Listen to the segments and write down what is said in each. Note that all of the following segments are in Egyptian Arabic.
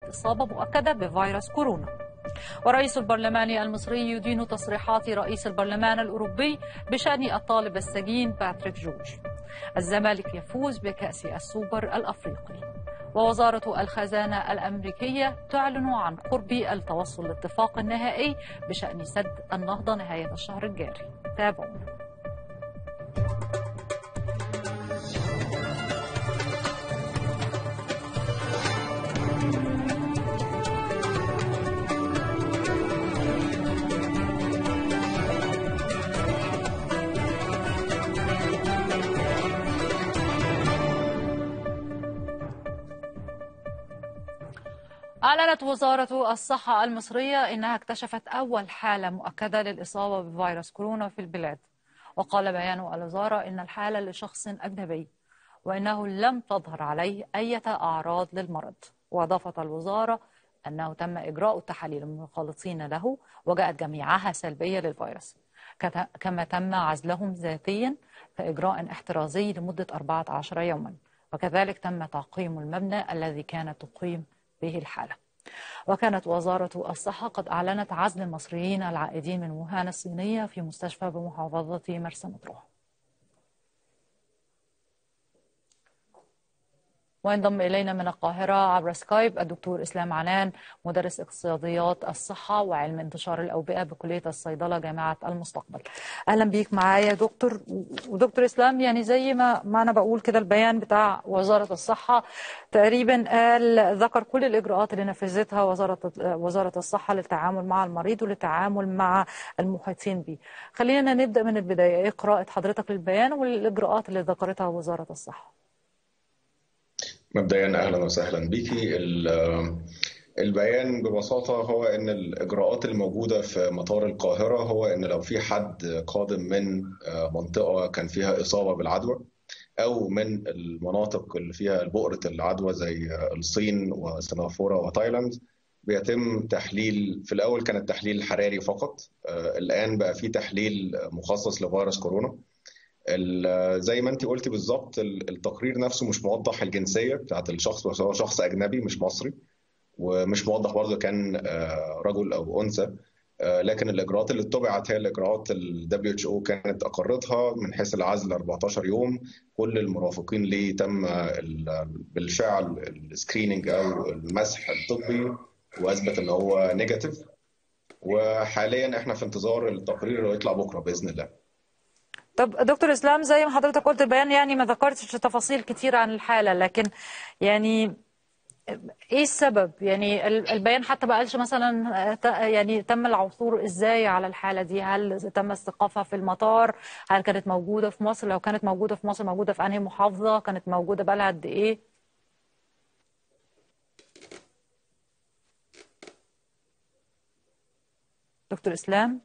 إصابة مؤكدة بفيروس كورونا ورئيس البرلمان المصري يدين تصريحات رئيس البرلمان الأوروبي بشأن الطالب السجين باتريك جورج الزمالك يفوز بكأس السوبر الأفريقي ووزارة الخزانة الأمريكية تعلن عن قرب التوصل لاتفاق نهائي بشأن سد النهضة نهاية الشهر الجاري تابعونا أعلنت وزارة الصحة المصرية إنها اكتشفت أول حالة مؤكدة للإصابة بفيروس كورونا في البلاد وقال بيان الوزارة إن الحالة لشخص أجنبي وإنه لم تظهر عليه أي أعراض للمرض وأضافت الوزارة أنه تم إجراء التحاليل المخالطين له وجاءت جميعها سلبية للفيروس كما تم عزلهم ذاتيا في إجراء احترازي لمدة 14 يوما وكذلك تم تعقيم المبنى الذي كانت تقيم به الحالة وكانت وزارة الصحة قد أعلنت عزل المصريين العائدين من ووهان الصينية في مستشفى بمحافظة مرسى مطروح وينضم إلينا من القاهرة عبر سكايب الدكتور إسلام عنان مدرس اقتصاديات الصحة وعلم انتشار الأوبئة بكلية الصيدلة جامعة المستقبل أهلا بيك معايا دكتور ودكتور إسلام يعني زي ما, ما أنا بقول كده البيان بتاع وزارة الصحة تقريبا قال ذكر كل الإجراءات اللي نفذتها وزارة وزارة الصحة للتعامل مع المريض وللتعامل مع المحيطين به خلينا نبدأ من البداية إيه قراءة حضرتك للبيان والإجراءات اللي ذكرتها وزارة الصحة مبدئيا اهلا وسهلا بيكي البيان ببساطه هو ان الاجراءات الموجوده في مطار القاهره هو ان لو في حد قادم من منطقه كان فيها اصابه بالعدوى او من المناطق اللي فيها بؤره العدوى زي الصين وسنغافوره وتايلاند بيتم تحليل في الاول كان التحليل حراري فقط الان بقى في تحليل مخصص لفيروس كورونا زي ما انت قلتي بالظبط التقرير نفسه مش موضح الجنسيه بتاعت الشخص بس هو شخص اجنبي مش مصري ومش موضح برضه كان رجل او انثى لكن الاجراءات اللي اتبعت هي الاجراءات ال WHO كانت اقرتها من حيث العزل 14 يوم كل المرافقين ليه تم بالفعل السكريننج او المسح الطبي واثبت ان هو نيجاتيف وحاليا احنا في انتظار التقرير اللي يطلع بكره باذن الله طب دكتور اسلام زي ما حضرتك قلت البيان يعني ما ذكرتش تفاصيل كتير عن الحاله لكن يعني ايه السبب يعني البيان حتى ما قالش مثلا يعني تم العثور ازاي على الحاله دي هل تم استيقافها في المطار هل كانت موجوده في مصر لو كانت موجوده في مصر موجوده في انهي محافظه كانت موجوده بقالها قد ايه دكتور اسلام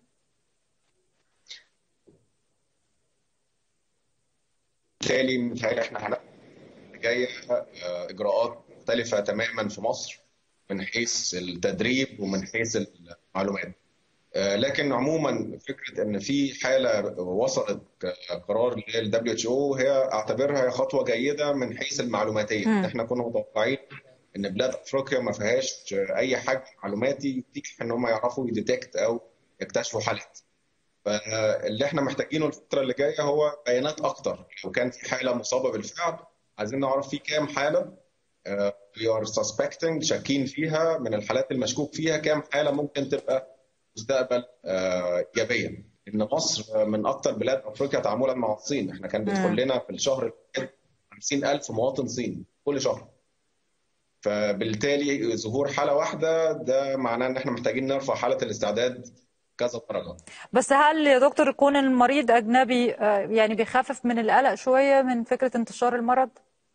بالتالي متهيألي احنا هنبقى جايه اجراءات مختلفه تماما في مصر من حيث التدريب ومن حيث المعلومات لكن عموما فكره ان في حاله وصلت قرار لل WHO هي اعتبرها خطوه جيده من حيث المعلوماتيه م. احنا كنا متوقعين ان بلاد افريقيا ما فيهاش اي حجم معلوماتي يتيح ان هم يعرفوا يديتكت او يكتشفوا حالات فاللي احنا محتاجينه الفتره اللي جايه هو بيانات اكتر لو كان في حاله مصابه بالفعل عايزين نعرف في كام حاله وي ار سسبكتنج شاكين فيها من الحالات المشكوك فيها كام حاله ممكن تبقى مستقبل ايجابيه ان مصر من اكثر بلاد افريقيا تعاملا مع الصين احنا كان بيدخل لنا في الشهر 50000 مواطن صيني كل شهر فبالتالي ظهور حاله واحده ده معناه ان احنا محتاجين نرفع حاله الاستعداد كذا درجه بس هل يا دكتور يكون المريض اجنبي يعني بيخفف من القلق شويه من فكره انتشار المرض؟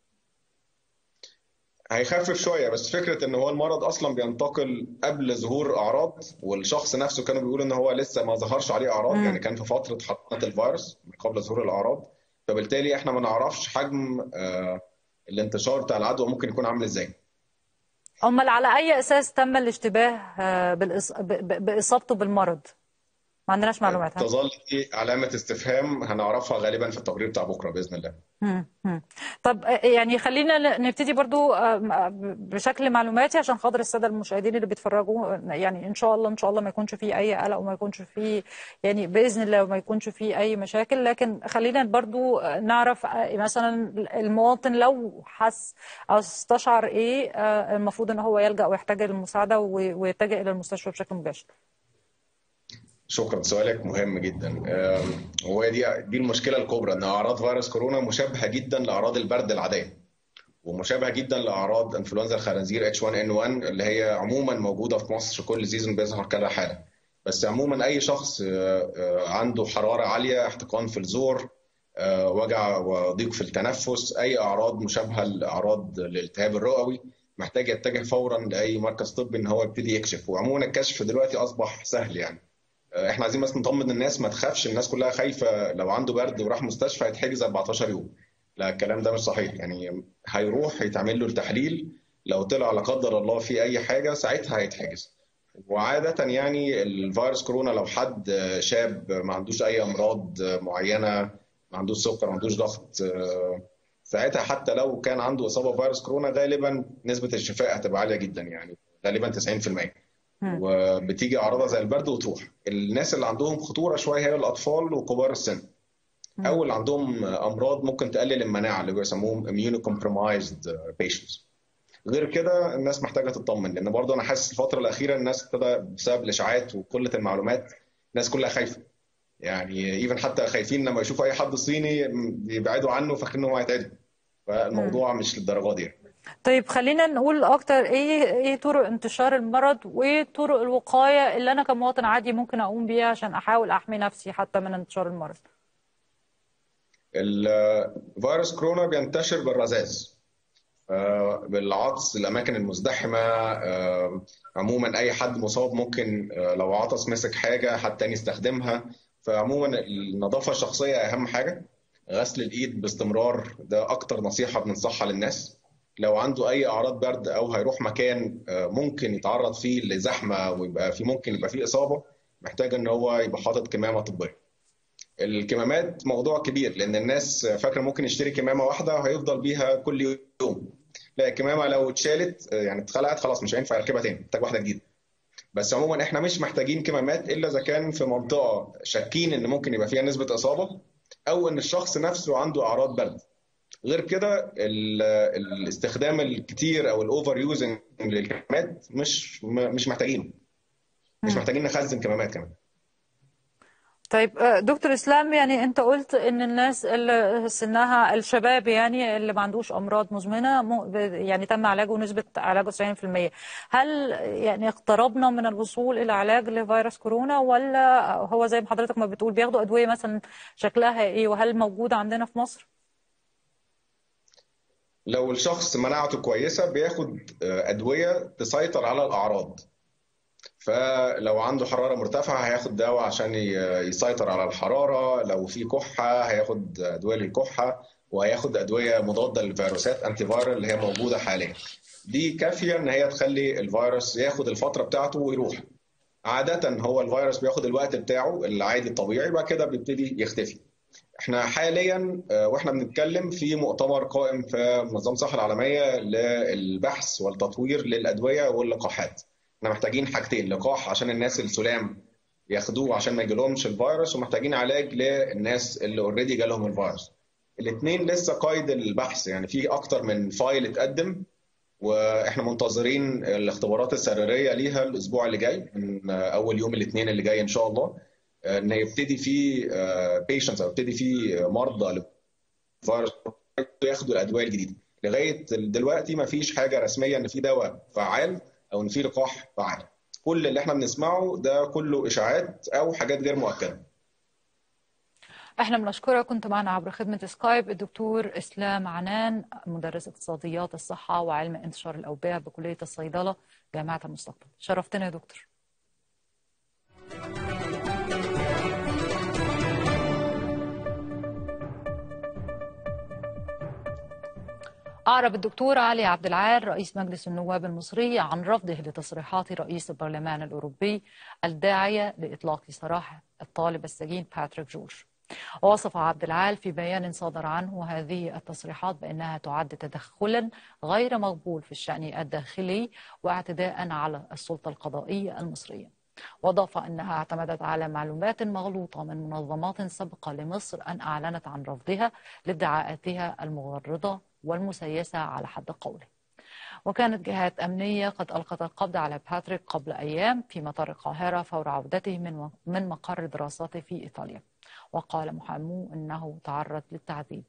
هيخفف شويه بس فكره ان هو المرض اصلا بينتقل قبل ظهور اعراض والشخص نفسه كانوا بيقولوا ان هو لسه ما ظهرش عليه اعراض م. يعني كان في فتره حقنه الفيروس قبل ظهور الاعراض فبالتالي احنا ما نعرفش حجم الانتشار بتاع العدوى ممكن يكون عامل ازاي. امال على اي اساس تم الاشتباه باصابته بالمرض؟ ما عندناش معلومات ها؟ تظل دي علامة استفهام هنعرفها غالبا في التقرير بتاع بكرة بإذن الله مم. مم. طب آه، يعني خلينا ن- نبتدي برضو آه، آه، بشكل معلوماتي عشان خاطر الساده المشاهدين اللي بيتفرجوا آه، يعني ان شاء الله ان شاء الله ما يكونش فيه اي قلق وما يكونش فيه يعني باذن الله ما يكونش فيه اي مشاكل لكن خلينا برضو آه، نعرف آه، مثلا المواطن لو حس او استشعر ايه آه، المفروض ان هو يلجا ويحتاج للمساعده و- ويتجه الى المستشفى بشكل مباشر شكرا سؤالك مهم جدا أم، وهي دي دي المشكلة الكبرى إن أعراض فيروس كورونا مشابهة جدا لأعراض البرد العادية ومشابهة جدا لأعراض انفلونزا الخنازير H1N1 اللي هي عموما موجودة في مصر كل سيزون بيظهر كذا حالة بس عموما أي شخص آه، آه، عنده حرارة عالية احتقان في الزور آه، وجع وضيق في التنفس أي أعراض مشابهة لأعراض الالتهاب الرئوي محتاج يتجه فورا لأي مركز طبي إن هو يبتدي يكشف وعموما الكشف دلوقتي أصبح سهل يعني آه، احنا عايزين بس نطمن الناس ما تخافش الناس كلها خايفة لو عنده برد وراح مستشفى هيتحجز 14 يوم لا الكلام ده مش صحيح يعني هيروح يتعمل له التحليل لو طلع لا قدر الله في اي حاجه ساعتها هيتحجز وعاده يعني الفيروس كورونا لو حد شاب ما عندوش اي امراض معينه ما عندوش سكر ما عندوش ضغط آه، ساعتها حتى لو كان عنده اصابه بفيروس كورونا غالبا نسبه الشفاء هتبقى عاليه جدا يعني غالبا 90% مم. وبتيجي اعراضها زي البرد وتروح الناس اللي عندهم خطوره شويه هي الاطفال وكبار السن او اللي عندهم امراض ممكن تقلل المناعه اللي بيسموهم immunocompromised patients غير كده الناس محتاجه تطمن لان برضه انا حاسس الفتره الاخيره الناس ابتدى بسبب الاشاعات وقله المعلومات الناس كلها خايفه يعني ايفن حتى خايفين لما يشوفوا اي حد صيني بيبعدوا عنه فاكرين ان هو هيتعدم فالموضوع مش للدرجه دي يعني. طيب خلينا نقول اكتر ايه ايه طرق انتشار المرض وايه طرق الوقايه اللي انا كمواطن عادي ممكن اقوم بيها عشان احاول احمي نفسي حتى من انتشار المرض الفيروس كورونا بينتشر بالرذاذ آه، بالعطس الاماكن المزدحمه آه، عموما اي حد مصاب ممكن آه، لو عطس مسك حاجه حد تاني يستخدمها فعموما النظافه الشخصيه اهم حاجه غسل الايد باستمرار ده اكتر نصيحه بننصحها للناس لو عنده اي اعراض برد او هيروح مكان آه، ممكن يتعرض فيه لزحمه ويبقى فيه ممكن يبقى فيه اصابه محتاج ان هو يبقى حاطط كمامه طبيه الكمامات موضوع كبير لان الناس فاكره ممكن يشتري كمامه واحده وهيفضل بيها كل يوم لا الكمامه لو اتشالت يعني اتخلعت خلاص مش هينفع يركبها تاني محتاج واحده جديده بس عموما احنا مش محتاجين كمامات الا اذا كان في منطقه شاكين ان ممكن يبقى فيها نسبه اصابه او ان الشخص نفسه عنده اعراض برد غير كده ال- الاستخدام الكتير او الاوفر يوزنج للكمامات مش مش محتاجينه مش محتاجين نخزن كمامات كمان طيب آه، دكتور اسلام يعني انت قلت ان الناس اللي سنها الشباب يعني اللي ما عندوش امراض مزمنه مو- ب- يعني تم علاجه نسبه علاجه 90% هل يعني اقتربنا من الوصول الى علاج لفيروس كورونا ولا هو زي ما حضرتك ما بتقول بياخدوا ادويه مثلا شكلها ايه وهل موجوده عندنا في مصر؟ لو الشخص مناعته كويسة بياخد آه، أدوية تسيطر على الأعراض فلو عنده حرارة مرتفعة هياخد دواء عشان ي- يسيطر على الحرارة لو في كحة هياخد أدوية للكحة وهياخد أدوية مضادة للفيروسات أنتي فايرال اللي هي موجودة حاليا دي كافية إن هي تخلي الفيروس ياخد الفترة بتاعته ويروح عادة هو الفيروس بياخد الوقت بتاعه العادي الطبيعي بعد كده بيبتدي يختفي احنا حاليا آه، واحنا بنتكلم في مؤتمر قائم في منظمه الصحه العالميه للبحث والتطوير للادويه واللقاحات احنا محتاجين حاجتين لقاح عشان الناس السلام ياخدوه عشان ما يجيلهمش الفيروس ومحتاجين علاج للناس اللي اوريدي جالهم الفيروس الاثنين لسه قيد البحث يعني في اكتر من فايل اتقدم واحنا منتظرين الاختبارات السريريه ليها الاسبوع اللي جاي من اول يوم الاثنين اللي جاي ان شاء الله ان يبتدي في بيشنتس او يبتدي في مرضى للفيروس ياخدوا الادويه الجديده لغايه دلوقتي ما فيش حاجه رسميه ان في دواء فعال او ان في لقاح فعال كل اللي احنا بنسمعه ده كله اشاعات او حاجات غير مؤكده احنا بنشكرك كنت معنا عبر خدمة سكايب الدكتور اسلام عنان مدرس اقتصاديات الصحة وعلم انتشار الاوبئة بكلية الصيدلة جامعة المستقبل شرفتنا يا دكتور أعرب الدكتور علي عبد العال رئيس مجلس النواب المصري عن رفضه لتصريحات رئيس البرلمان الأوروبي الداعية لإطلاق سراح الطالب السجين باتريك جورج ووصف عبد العال في بيان صادر عنه هذه التصريحات بأنها تعد تدخلا غير مقبول في الشأن الداخلي واعتداء على السلطة القضائية المصرية وأضاف أنها اعتمدت على معلومات مغلوطة من منظمات سابقة لمصر أن أعلنت عن رفضها لادعاءاتها المغرضة والمسيسة على حد قوله وكانت جهات أمنية قد ألقت القبض على باتريك قبل أيام في مطار القاهرة فور عودته من من مقر دراساته في إيطاليا وقال محاموه أنه تعرض للتعذيب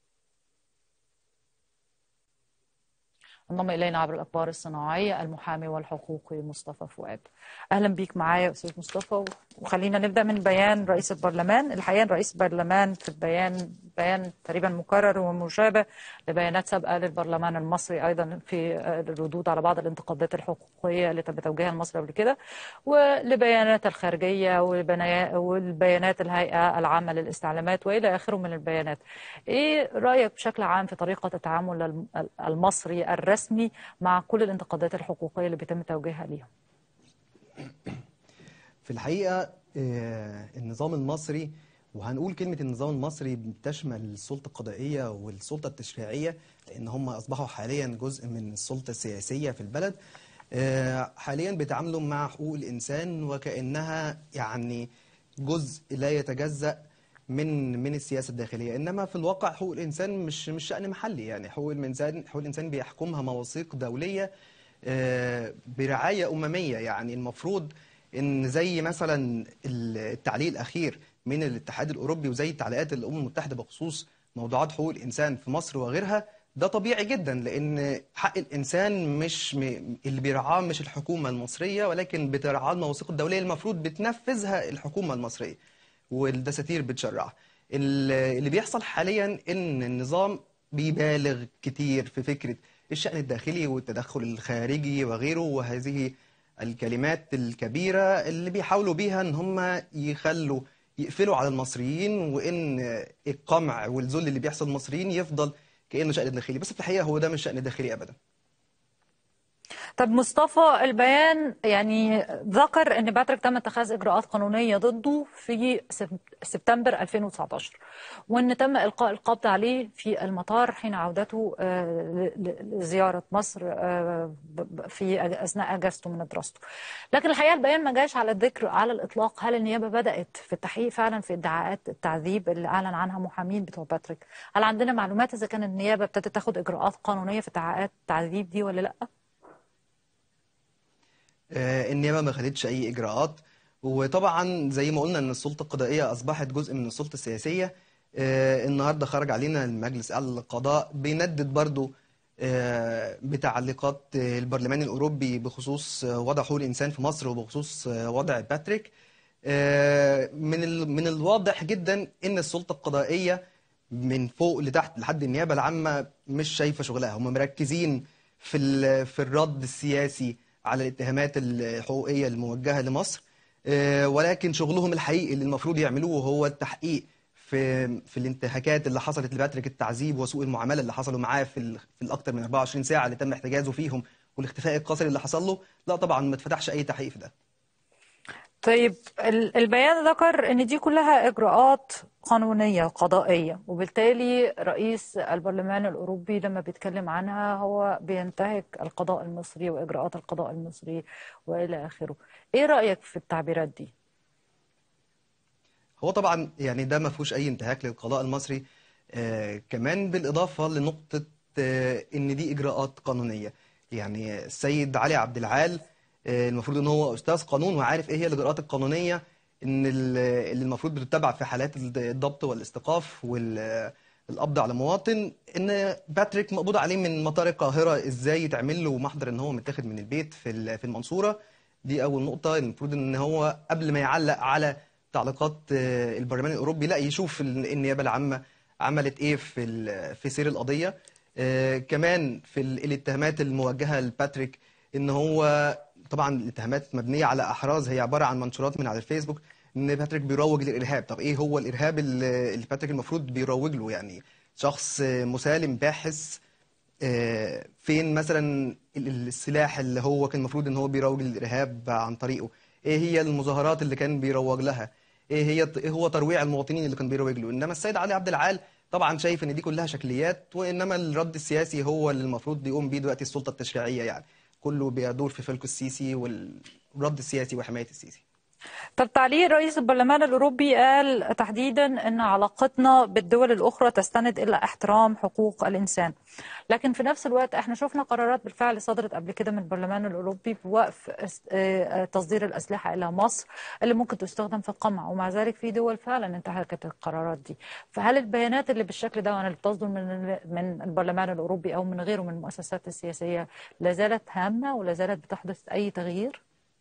انضم الينا عبر الاخبار الصناعيه المحامي والحقوقي مصطفى فؤاد. اهلا بيك معايا استاذ مصطفى وخلينا نبدا من بيان رئيس البرلمان، الحقيقه رئيس البرلمان في البيان بيان تقريبا مكرر ومشابه لبيانات سابقه للبرلمان المصري ايضا في الردود على بعض الانتقادات الحقوقيه اللي تم توجيهها لمصر قبل كده ولبيانات الخارجيه والبيانات الهيئه العامه للاستعلامات والى اخره من البيانات. ايه رايك بشكل عام في طريقه التعامل المصري الرسمي مع كل الانتقادات الحقوقيه اللي بيتم توجيهها ليهم؟ في الحقيقه النظام المصري وهنقول كلمة النظام المصري بتشمل السلطة القضائية والسلطة التشريعية لأن هم أصبحوا حاليا جزء من السلطة السياسية في البلد حاليا بيتعاملوا مع حقوق الإنسان وكأنها يعني جزء لا يتجزأ من من السياسة الداخلية إنما في الواقع حقوق الإنسان مش مش شأن محلي يعني حقوق الإنسان حقوق الإنسان بيحكمها مواثيق دولية برعاية أممية يعني المفروض إن زي مثلا التعليق الأخير من الاتحاد الاوروبي وزي تعليقات الامم المتحده بخصوص موضوعات حقوق الانسان في مصر وغيرها ده طبيعي جدا لان حق الانسان مش م... اللي بيرعاه مش الحكومه المصريه ولكن بترعاه المواثيق الدوليه المفروض بتنفذها الحكومه المصريه والدساتير بتشرعها اللي بيحصل حاليا ان النظام بيبالغ كتير في فكره الشان الداخلي والتدخل الخارجي وغيره وهذه الكلمات الكبيره اللي بيحاولوا بيها ان هم يخلوا يقفلوا على المصريين وان القمع والذل اللي بيحصل للمصريين يفضل كانه شان داخلي بس في الحقيقه هو ده مش شان داخلي ابدا طب مصطفى البيان يعني ذكر ان باتريك تم اتخاذ اجراءات قانونيه ضده في سبتمبر 2019 وان تم القاء القبض عليه في المطار حين عودته لزياره مصر في اثناء اجازته من دراسته. لكن الحقيقه البيان ما جاش على الذكر على الاطلاق هل النيابه بدات في التحقيق فعلا في ادعاءات التعذيب اللي اعلن عنها محامين بتوع باتريك؟ هل عندنا معلومات اذا كان النيابه ابتدت تاخد اجراءات قانونيه في ادعاءات التعذيب دي ولا لا؟ النيابه ما خدتش اي اجراءات وطبعا زي ما قلنا ان السلطه القضائيه اصبحت جزء من السلطه السياسيه النهارده خرج علينا المجلس الاعلى للقضاء بيندد برضو بتعليقات البرلمان الاوروبي بخصوص وضع حقوق الانسان في مصر وبخصوص وضع باتريك من من الواضح جدا ان السلطه القضائيه من فوق لتحت لحد النيابه العامه مش شايفه شغلها هم مركزين في في الرد السياسي على الاتهامات الحقوقية الموجهة لمصر ولكن شغلهم الحقيقي اللي المفروض يعملوه هو التحقيق في في الانتهاكات اللي حصلت لباتريك التعذيب وسوء المعامله اللي حصلوا معاه في في الاكثر من 24 ساعه اللي تم احتجازه فيهم والاختفاء القسري اللي حصل له لا طبعا ما اتفتحش اي تحقيق في ده طيب البيان ذكر ان دي كلها اجراءات قانونيه قضائيه وبالتالي رئيس البرلمان الاوروبي لما بيتكلم عنها هو بينتهك القضاء المصري واجراءات القضاء المصري والى اخره ايه رايك في التعبيرات دي هو طبعا يعني ده ما فيهوش اي انتهاك للقضاء المصري آه كمان بالاضافه لنقطه آه ان دي اجراءات قانونيه يعني السيد علي عبد العال المفروض ان هو استاذ قانون وعارف ايه هي الاجراءات القانونيه ان اللي المفروض بتتبع في حالات الضبط والاستيقاف والقبض على مواطن ان باتريك مقبوض عليه من مطار القاهره ازاي يتعمل له محضر ان هو متاخد من البيت في في المنصوره دي اول نقطه المفروض ان هو قبل ما يعلق على تعليقات البرلمان الاوروبي لا يشوف النيابه العامه عملت ايه في في سير القضيه كمان في الاتهامات الموجهه لباتريك ان هو طبعا الاتهامات مبنيه على احراز هي عباره عن منشورات من على الفيسبوك ان باتريك بيروج للارهاب طب ايه هو الارهاب اللي باتريك المفروض بيروج له يعني شخص مسالم باحث فين مثلا السلاح اللي هو كان المفروض ان هو بيروج للارهاب عن طريقه ايه هي المظاهرات اللي كان بيروج لها ايه هي ايه هو ترويع المواطنين اللي كان بيروج له انما السيد علي عبد العال طبعا شايف ان دي كلها شكليات وانما الرد السياسي هو اللي المفروض يقوم بيه دلوقتي السلطه التشريعيه يعني كله بيدور في فلك السيسي والرد السياسي وحمايه السيسي طب تعليق رئيس البرلمان الأوروبي قال تحديدا أن علاقتنا بالدول الأخرى تستند إلى احترام حقوق الإنسان لكن في نفس الوقت احنا شفنا قرارات بالفعل صدرت قبل كده من البرلمان الأوروبي بوقف تصدير الأسلحة إلى مصر اللي ممكن تستخدم في القمع ومع ذلك في دول فعلا انتهكت القرارات دي فهل البيانات اللي بالشكل ده اللي بتصدر من من البرلمان الأوروبي أو من غيره من المؤسسات السياسية لا زالت هامة ولا زالت بتحدث أي تغيير؟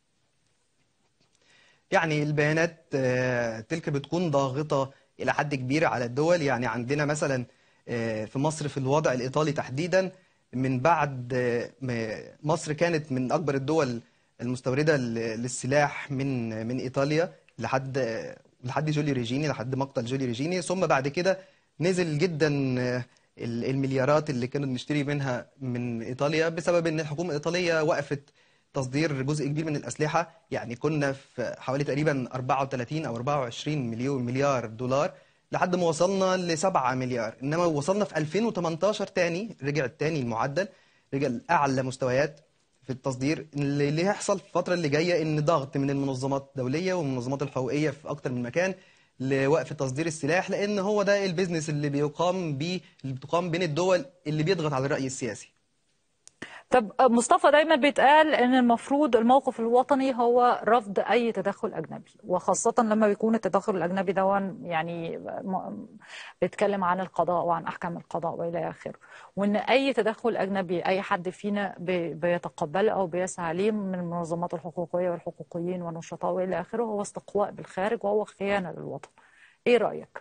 يعني البيانات تلك بتكون ضاغطة إلى حد كبير على الدول يعني عندنا مثلا في مصر في الوضع الإيطالي تحديدا من بعد مصر كانت من أكبر الدول المستوردة للسلاح من من إيطاليا لحد لحد جولي ريجيني لحد مقتل جولي ريجيني ثم بعد كده نزل جدا المليارات اللي كنا بنشتري منها من إيطاليا بسبب إن الحكومة الإيطالية وقفت تصدير جزء كبير من الأسلحة يعني كنا في حوالي تقريبا 34 أو 24 مليون مليار دولار لحد ما وصلنا ل 7 مليار إنما وصلنا في 2018 تاني رجع تاني المعدل رجع لأعلى مستويات في التصدير اللي هيحصل في الفترة اللي جاية إن ضغط من المنظمات الدولية والمنظمات الحقوقية في أكتر من مكان لوقف تصدير السلاح لأن هو ده البيزنس اللي بيقام بيه اللي بتقام بين الدول اللي بيضغط على الرأي السياسي طب مصطفى دايما بيتقال ان المفروض الموقف الوطني هو رفض اي تدخل اجنبي وخاصه لما بيكون التدخل الاجنبي ده يعني بيتكلم عن القضاء وعن احكام القضاء والى اخره وان اي تدخل اجنبي اي حد فينا بيتقبله او بيسعى ليه من المنظمات الحقوقيه والحقوقيين والنشطاء والى اخره هو استقواء بالخارج وهو خيانه للوطن ايه رايك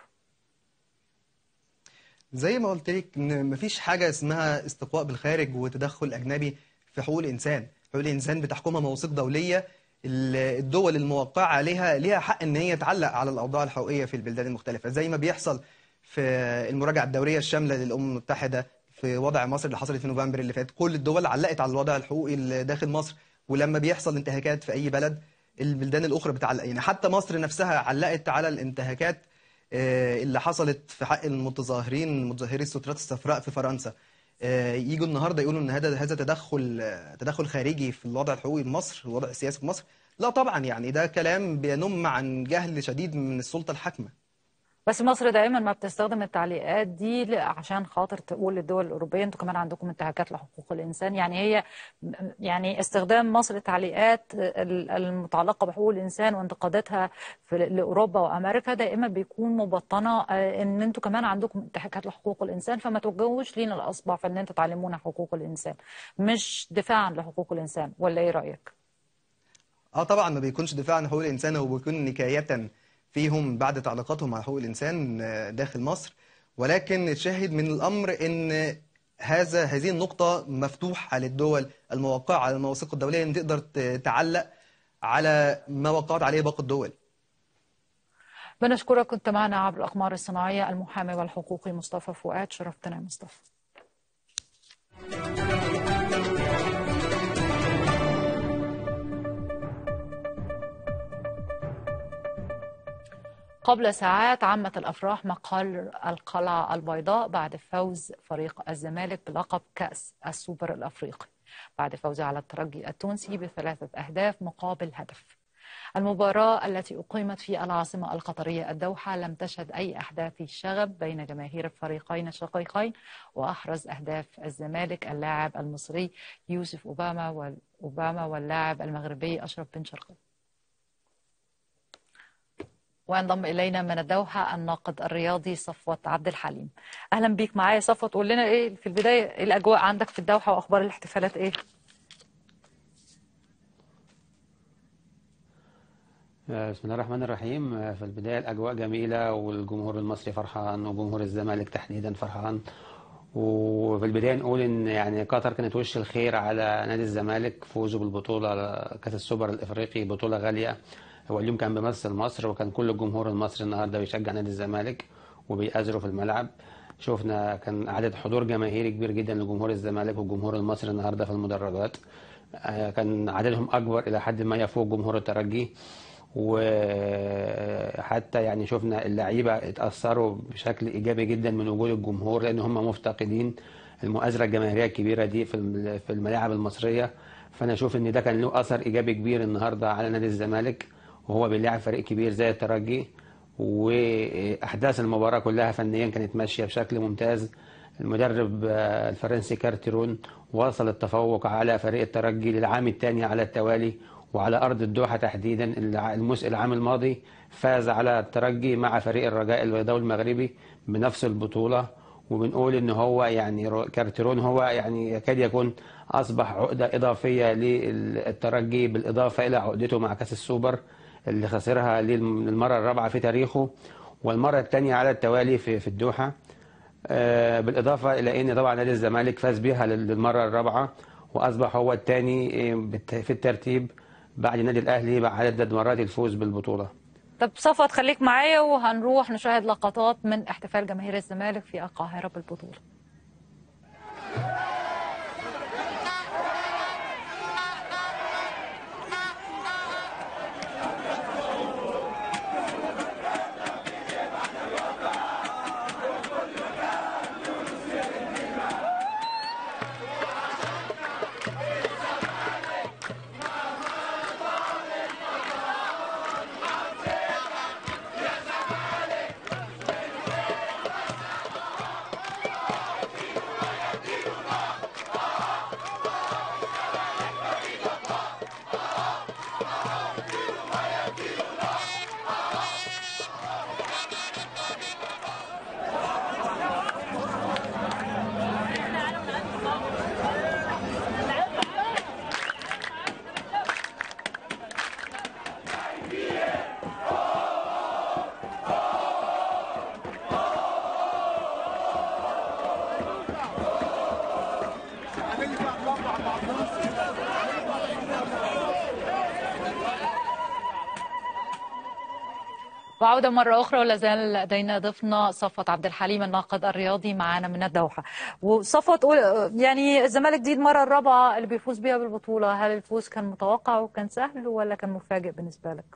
زي ما قلت لك ان مفيش حاجه اسمها استقواء بالخارج وتدخل اجنبي في حقوق الانسان حقوق الانسان بتحكمها مواثيق دوليه الدول الموقعه عليها ليها حق ان هي تعلق على الاوضاع الحقوقيه في البلدان المختلفه زي ما بيحصل في المراجعه الدوريه الشامله للامم المتحده في وضع مصر اللي حصلت في نوفمبر اللي فات كل الدول علقت على الوضع الحقوقي اللي داخل مصر ولما بيحصل انتهاكات في اي بلد البلدان الاخرى بتعلق يعني حتى مصر نفسها علقت على الانتهاكات اللي حصلت في حق المتظاهرين متظاهري السترات الصفراء في فرنسا يجوا النهارده يقولوا ان هذا هذا تدخل تدخل خارجي في الوضع الحقوقي في مصر الوضع السياسي في مصر لا طبعا يعني ده كلام بينم عن جهل شديد من السلطه الحاكمه بس مصر دائما ما بتستخدم التعليقات دي عشان خاطر تقول للدول الاوروبيه انتوا كمان عندكم انتهاكات لحقوق الانسان يعني هي يعني استخدام مصر التعليقات المتعلقه بحقوق الانسان وانتقاداتها في لاوروبا وامريكا دائما بيكون مبطنه ان انتوا كمان عندكم انتهاكات لحقوق الانسان فما توجهوش لينا الاصبع في ان انتوا تعلمونا حقوق الانسان مش دفاعا لحقوق الانسان ولا ايه رايك؟ اه طبعا ما بيكونش دفاع عن حقوق الانسان هو بيكون نكايه فيهم بعد تعليقاتهم على حقوق الإنسان داخل مصر ولكن الشاهد من الأمر أن هذا هذه النقطة مفتوحة للدول الموقعة على المواثيق الدولية أن تقدر تعلق على ما وقعت عليه باقي الدول بنشكرك كنت معنا عبر الأقمار الصناعية المحامي والحقوقي مصطفى فؤاد شرفتنا يا مصطفى قبل ساعات عمت الأفراح مقر القلعة البيضاء بعد فوز فريق الزمالك بلقب كأس السوبر الأفريقي بعد فوزه على الترجي التونسي بثلاثة أهداف مقابل هدف المباراة التي أقيمت في العاصمة القطرية الدوحة لم تشهد أي أحداث شغب بين جماهير الفريقين الشقيقين وأحرز أهداف الزمالك اللاعب المصري يوسف أوباما والأوباما واللاعب المغربي أشرف بن شرقي وينضم الينا من الدوحه الناقد الرياضي صفوت عبد الحليم اهلا بيك معايا صفوت قول لنا ايه في البدايه إيه الاجواء عندك في الدوحه واخبار الاحتفالات ايه بسم الله الرحمن الرحيم في البداية الأجواء جميلة والجمهور المصري فرحان وجمهور الزمالك تحديدا فرحان وفي البداية نقول إن يعني قطر كانت وش الخير على نادي الزمالك فوزه بالبطولة كأس السوبر الإفريقي بطولة غالية هو اليوم كان بيمثل مصر وكان كل الجمهور المصري النهارده بيشجع نادي الزمالك وبيأزروا في الملعب شفنا كان عدد حضور جماهيري كبير جدا لجمهور الزمالك والجمهور المصري النهارده في المدرجات كان عددهم اكبر الى حد ما يفوق جمهور الترجي وحتى يعني شفنا اللعيبة اتأثروا بشكل إيجابي جدا من وجود الجمهور لأن هم مفتقدين المؤازرة الجماهيرية الكبيرة دي في الم- في الملاعب المصرية فأنا أشوف إن ده كان له أثر إيجابي كبير النهاردة على نادي الزمالك وهو بيلاعب فريق كبير زي الترجي وأحداث المباراة كلها فنيا كانت ماشية بشكل ممتاز المدرب آه، الفرنسي كارتيرون وصل التفوق على فريق الترجي للعام الثاني على التوالي وعلى أرض الدوحة تحديدا الع- الموس- العام الماضي فاز على الترجي مع فريق الرجاء البيضاوي المغربي بنفس البطولة وبنقول ان هو يعني رو- كارتيرون هو يعني يكاد يكون اصبح عقده اضافيه للترجي بالاضافه الى عقدته مع كاس السوبر اللي خسرها للمره الرابعه في تاريخه والمره الثانيه على التوالي في في الدوحه آه، بالاضافه الى ان طبعا نادي الزمالك فاز بها لل- للمره الرابعه واصبح هو الثاني في الترتيب بعد النادي الاهلي بعدد مرات الفوز بالبطوله طب صفوت خليك معايا وهنروح نشاهد لقطات من احتفال جماهير الزمالك في القاهرة بالبطولة وعودة مرة أخرى ولا زال لدينا ضيفنا صفوت عبد الحليم الناقد الرياضي معانا من الدوحة وصفوت قول يعني الزمالك دي المرة الرابعة اللي بيفوز بيها بالبطولة هل الفوز كان متوقع وكان سهل ولا كان مفاجئ بالنسبة لك؟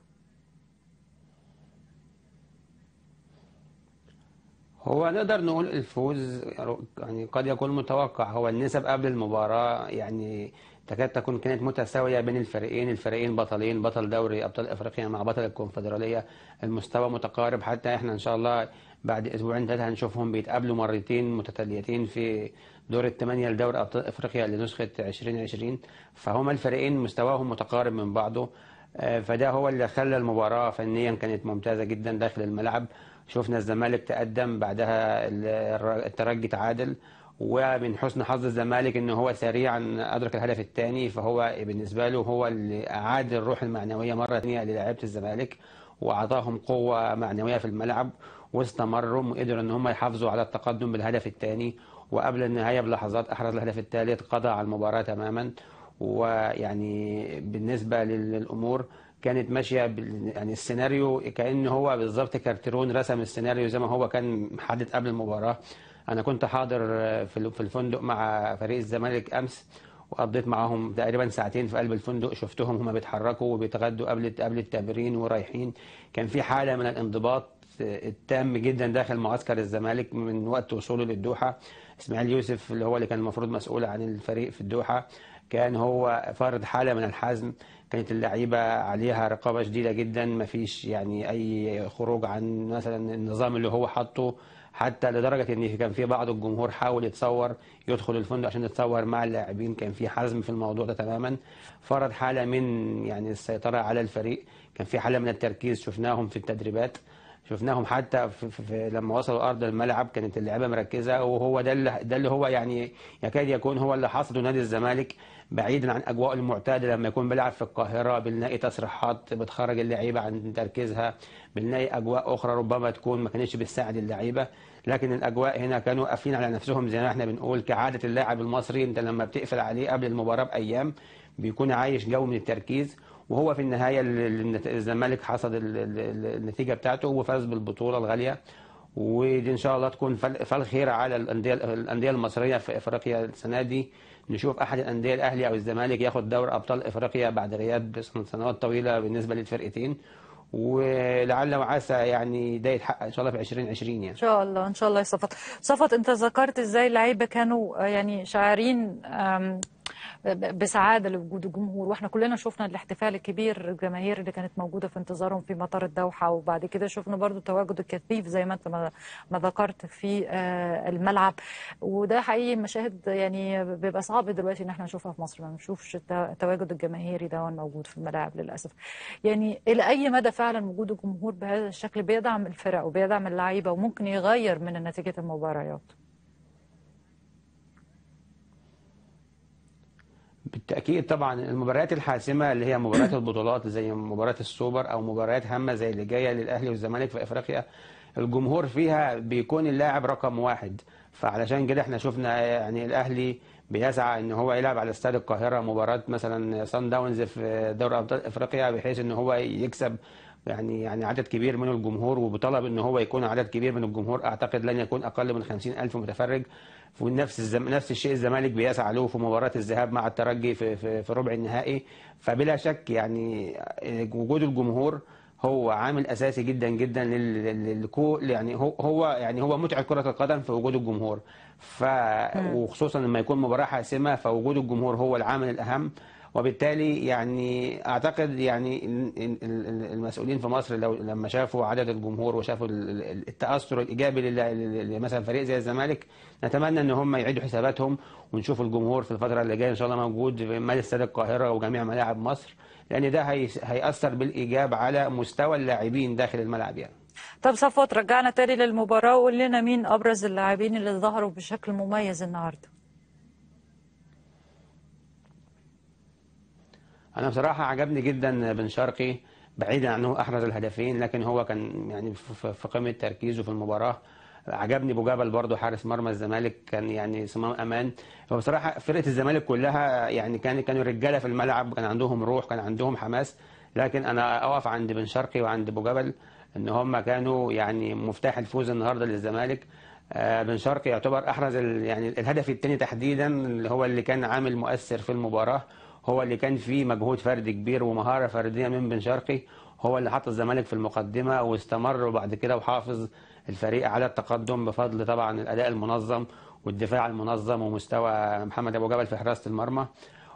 هو نقدر نقول الفوز يعني قد يكون متوقع هو النسب قبل المباراة يعني تكاد تكون كانت متساوية بين الفريقين الفريقين بطلين بطل دوري أبطال أفريقيا مع بطل الكونفدرالية المستوى متقارب حتى احنا إن شاء الله بعد أسبوعين ثلاثة هنشوفهم بيتقابلوا مرتين متتاليتين في دور الثمانية لدوري أبطال أفريقيا لنسخة 2020 فهما الفريقين مستواهم متقارب من بعضه آه، فده هو اللي خلى المباراة فنيا كانت ممتازة جدا داخل الملعب شفنا الزمالك تقدم بعدها ال- الترجي تعادل ومن حسن حظ الزمالك ان هو سريعا ادرك الهدف الثاني فهو بالنسبه له هو اللي اعاد الروح المعنويه مره ثانيه للاعيبه الزمالك واعطاهم قوه معنويه في الملعب واستمروا وقدروا ان هم يحافظوا على التقدم بالهدف الثاني وقبل النهايه بلحظات احرز الهدف الثالث قضى على المباراه تماما ويعني بالنسبه لل- للامور كانت ماشيه بال- يعني السيناريو كان هو بالظبط كارتيرون رسم السيناريو زي ما هو كان محدد قبل المباراه انا كنت حاضر في ال- في الفندق مع فريق الزمالك امس وقضيت معاهم تقريبا ساعتين في قلب الفندق شفتهم هما بيتحركوا وبيتغدوا قبل قبل التمرين ورايحين كان في حاله من الانضباط التام جدا داخل معسكر الزمالك من وقت وصوله للدوحه اسماعيل يوسف اللي هو اللي كان المفروض مسؤول عن الفريق في الدوحه كان هو فارض حاله من الحزم كانت اللعيبه عليها رقابه شديده جدا ما فيش يعني اي خروج عن مثلا النظام اللي هو حاطه حتى لدرجه ان كان في بعض الجمهور حاول يتصور يدخل الفندق عشان يتصور مع اللاعبين كان في حزم في الموضوع ده تماما فرض حاله من يعني السيطره على الفريق كان في حاله من التركيز شفناهم في التدريبات شفناهم حتى في في في لما وصلوا ارض الملعب كانت اللعيبه مركزه وهو ده اللي ده اللي هو يعني يكاد يكون هو اللي حصده نادي الزمالك بعيدا عن اجواء المعتاده لما يكون بيلعب في القاهره بنلاقي تصريحات بتخرج اللعيبه عن تركيزها بنلاقي اجواء اخرى ربما تكون ما كانتش بتساعد اللعيبه لكن الاجواء هنا كانوا قافلين على نفسهم زي ما احنا بنقول كعاده اللاعب المصري انت لما بتقفل عليه قبل المباراه بايام بيكون عايش جو من التركيز وهو في النهايه ال- ال- الزمالك حصد ال- ال- ال- النتيجه بتاعته وفاز بالبطوله الغاليه ودي ان شاء الله تكون فل- فال خير على الانديه الانديه المصريه في افريقيا السنه دي نشوف احد الانديه الاهلي او الزمالك ياخد دوري ابطال افريقيا بعد غياب سنوات طويله بالنسبه للفرقتين ولعل وعسى يعني ده يتحقق ان شاء الله في 2020 يعني ان شاء الله ان شاء الله يا صفت صفت انت ذكرت ازاي اللعيبه كانوا آه، يعني شاعرين آم، ب- بسعاده لوجود الجمهور واحنا كلنا شفنا الاحتفال الكبير الجماهير اللي كانت موجوده في انتظارهم في مطار الدوحه وبعد كده شفنا برضو تواجد الكثيف زي ما انت ما ما ذكرت في آه، الملعب وده حقيقي مشاهد يعني بيبقى صعب دلوقتي ان احنا نشوفها في مصر ما بنشوفش الت- التواجد الجماهيري ده موجود في الملاعب للاسف يعني الى اي مدى فعلا وجود الجمهور بهذا الشكل بيدعم الفرق وبيدعم اللعيبه وممكن يغير من نتيجه المباريات بالتأكيد طبعا المباريات الحاسمة اللي هي مباريات البطولات زي مباراة السوبر أو مباريات هامة زي اللي جاية للأهلي والزمالك في أفريقيا الجمهور فيها بيكون اللاعب رقم واحد فعلشان كده احنا شفنا يعني الأهلي بيسعى ان هو يلعب على استاد القاهرة مباراة مثلا سان داونز في دوري أبطال أفريقيا بحيث ان هو يكسب يعني يعني عدد كبير من الجمهور وبطلب ان هو يكون عدد كبير من الجمهور اعتقد لن يكون اقل من 50 الف متفرج ونفس الزم... نفس الشيء الزمالك بيسعى له في مباراه الذهاب مع الترجي في في, في ربع النهائي فبلا شك يعني وجود الجمهور هو عامل اساسي جدا جدا لل... لل- للكو يعني هو هو يعني هو متعه كره القدم في وجود الجمهور ف وخصوصا لما يكون مباراه حاسمه فوجود الجمهور هو العامل الاهم وبالتالي يعني اعتقد يعني ال- ال- ال- المسؤولين في مصر لو لما شافوا عدد الجمهور وشافوا ال- ال- التاثر الايجابي لل- لل- لل- مثلا فريق زي الزمالك نتمنى ان هم يعيدوا حساباتهم ونشوف الجمهور في الفتره اللي جايه ان شاء الله موجود في مال استاد القاهره وجميع ملاعب مصر لان ده هي- هياثر بالايجاب على مستوى اللاعبين داخل الملعب يعني طب صفوت رجعنا تاني للمباراه وقول لنا مين ابرز اللاعبين اللي ظهروا بشكل مميز النهارده انا بصراحه عجبني جدا بن شرقي بعيدا عن انه احرز الهدفين لكن هو كان يعني في- في في قمه تركيزه في المباراه عجبني ابو جبل برضه حارس مرمى الزمالك كان يعني صمام امان هو بصراحه فرقه الزمالك كلها يعني كان كانوا رجاله في الملعب كان عندهم روح كان عندهم حماس لكن انا اقف عند بن شرقي وعند ابو جبل ان هم كانوا يعني مفتاح الفوز النهارده للزمالك آه، بن شرقي يعتبر احرز ال- يعني الهدف الثاني تحديدا اللي هو اللي كان عامل مؤثر في المباراه هو اللي كان فيه مجهود فردي كبير ومهاره فرديه من بن شرقي هو اللي حط الزمالك في المقدمه واستمر وبعد كده وحافظ الفريق على التقدم بفضل طبعا الاداء المنظم والدفاع المنظم ومستوى محمد ابو جبل في حراسه المرمى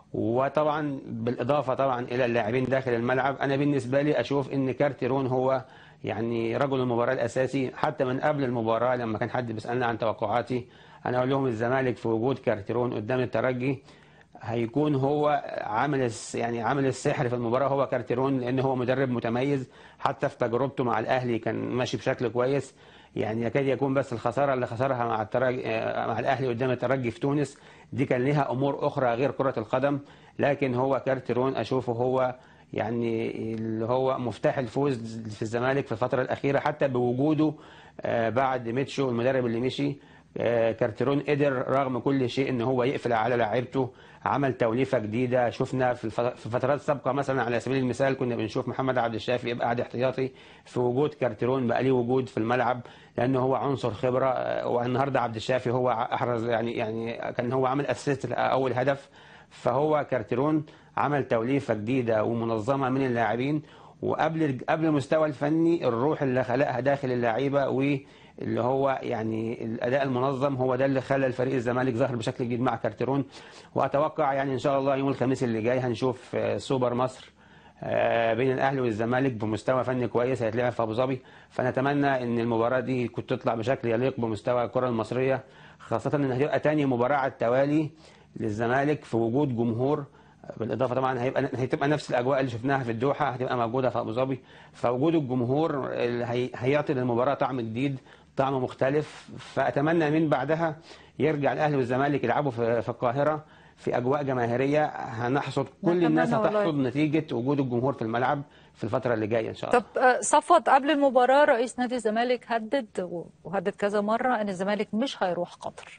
وطبعا بالاضافه طبعا الى اللاعبين داخل الملعب انا بالنسبه لي اشوف ان كارتيرون هو يعني رجل المباراه الاساسي حتى من قبل المباراه لما كان حد بيسالني عن توقعاتي انا اقول لهم الزمالك في وجود كارتيرون قدام الترجي هيكون هو عامل الس- يعني عامل السحر في المباراه هو كارتيرون لان هو مدرب متميز حتى في تجربته مع الاهلي كان ماشي بشكل كويس يعني يكاد يكون بس الخساره اللي خسرها مع الترجي آه، مع الاهلي قدام الترجي في تونس دي كان لها امور اخرى غير كره القدم لكن هو كارتيرون اشوفه هو يعني اللي هو مفتاح الفوز في الزمالك في الفتره الاخيره حتى بوجوده آه، بعد ميتشو المدرب اللي مشي آه، كارتيرون قدر رغم كل شيء ان هو يقفل على لاعيبته عمل توليفه جديده شفنا في الف- في فترات سابقه مثلا على سبيل المثال كنا بنشوف محمد عبد الشافي يبقى قاعد احتياطي في وجود كارتيرون بقى ليه وجود في الملعب لانه هو عنصر خبره آه، والنهارده عبد الشافي هو احرز يعني يعني كان هو عامل اسيست اول هدف فهو كارتيرون عمل توليفه جديده ومنظمه من اللاعبين وقبل قبل المستوى الفني الروح اللي خلقها داخل اللعيبه واللي هو يعني الاداء المنظم هو ده اللي خلى الفريق الزمالك ظهر بشكل جديد مع كارتيرون واتوقع يعني ان شاء الله يوم الخميس اللي جاي هنشوف آه، سوبر مصر آه، بين الاهلي والزمالك بمستوى فني كويس هيتلعب في ابو ظبي فنتمنى ان المباراه دي كنت تطلع بشكل يليق بمستوى الكره المصريه خاصه ان هتبقى تاني مباراه على التوالي للزمالك في وجود جمهور بالاضافه طبعا هيبقى هتبقى نفس الاجواء اللي شفناها في الدوحه هتبقى موجوده في ابو ظبي فوجود الجمهور اللي هي- هيعطي للمباراه طعم جديد طعم مختلف فاتمنى من بعدها يرجع الاهلي والزمالك يلعبوا في في القاهره في اجواء جماهيريه هنحصد كل نتمنى الناس والله. هتحصد نتيجه وجود الجمهور في الملعب في الفتره اللي جايه ان شاء الله طب آه، صفوت قبل المباراة رئيس نادي الزمالك هدد وهدد كذا مرة ان الزمالك مش هيروح قطر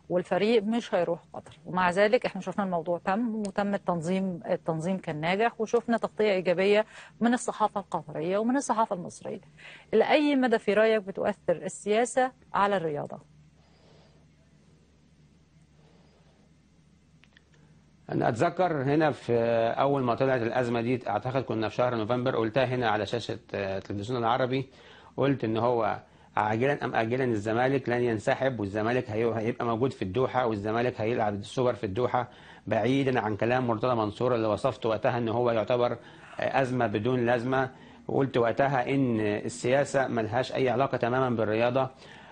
والفريق مش هيروح قطر ومع ذلك احنا شفنا الموضوع تم وتم التنظيم التنظيم كان ناجح وشفنا تغطيه ايجابيه من الصحافه القطريه ومن الصحافه المصريه. الى اي مدى في رايك بتؤثر السياسه على الرياضه؟ انا اتذكر هنا في اول ما طلعت الازمه دي اعتقد كنا في شهر نوفمبر قلتها هنا على شاشه التلفزيون العربي قلت ان هو عاجلا ام اجلا الزمالك لن ينسحب والزمالك هيبقى موجود في الدوحه والزمالك هيلعب السوبر في الدوحه بعيدا عن كلام مرتضى منصور اللي وصفته وقتها ان هو يعتبر ازمه بدون لازمه وقلت وقتها ان السياسه ملهاش اي علاقه تماما بالرياضه